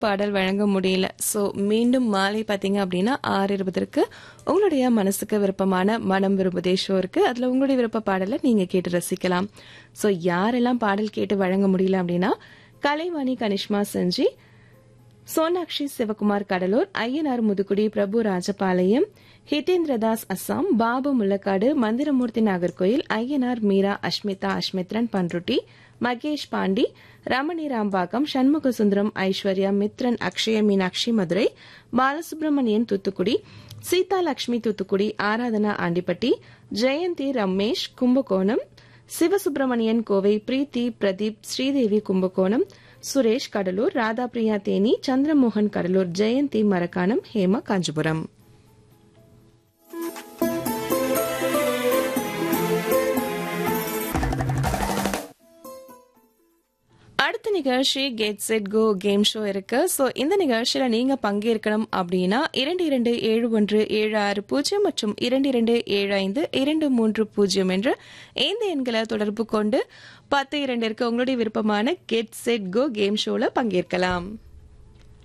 பாடல் வழங்க முடியல ஸோ மீண்டும் மாலை பார்த்தீங்க அப்படின்னா ஆறு இருபதற்கு உங்களுடைய மனசுக்கு விருப்பமான மனம் விரும்புதே ஷோ இருக்கு அதில் உங்களுடைய விருப்ப பாடலை நீங்கள் கேட்டு ரசிக்கலாம் ஸோ யாரெல்லாம் பாடல் கேட்டு வழங்க முடியல அப்படின்னா கலைவாணி கனிஷ்மா செஞ்சி சோனாக்ஷி சிவகுமார் கடலூர் ஐயனார் முதுகுடி பிரபு ராஜபாளையம் ஹிதேந்திரதாஸ் அஸ்ஸாம் பாபு முள்ளக்காடு மந்திரமூர்த்தி நாகர்கோயில் ஐயனார் மீரா அஷ்மிதா அஷ்மித்ரன் பன்ருட்டி மகேஷ் பாண்டி ரமணி ராம்பாக்கம் சண்முக சுந்தரம் ஐஸ்வர்யா மித்ரன் அக்ஷய மீனாட்சி மதுரை பாலசுப்ரமணியன் தூத்துக்குடி சீதா லட்சுமி தூத்துக்குடி ஆராதனா ஆண்டிப்பட்டி ஜெயந்தி ரமேஷ் கும்பகோணம் சிவசுப்பிரமணியன் கோவை பிரீத்தி பிரதீப் ஸ்ரீதேவி கும்பகோணம் சுரேஷ் கடலூர் ராதாபிரியா தேனி சந்திரமோகன் கடலூர் ஜெயந்தி மரக்காணம் ஹேமா காஞ்சிபுரம் அடுத்த நிகழ்ச்சி get set go game show இருக்கு ஸோ இந்த நிகழ்ச்சியில நீங்க பங்கேற்கணும் அப்படின்னா இரண்டு இரண்டு ஏழு ஒன்று ஏழு ஆறு பூஜ்ஜியம் மற்றும் இரண்டு இரண்டு ஏழு ஐந்து இரண்டு மூன்று பூஜ்ஜியம் என்ற இந்த எண்களை தொடர்பு கொண்டு பத்து இரண்டிற்கு உங்களுடைய விருப்பமான கெட் செட் கோ கேம் ஷோல பங்கேற்கலாம்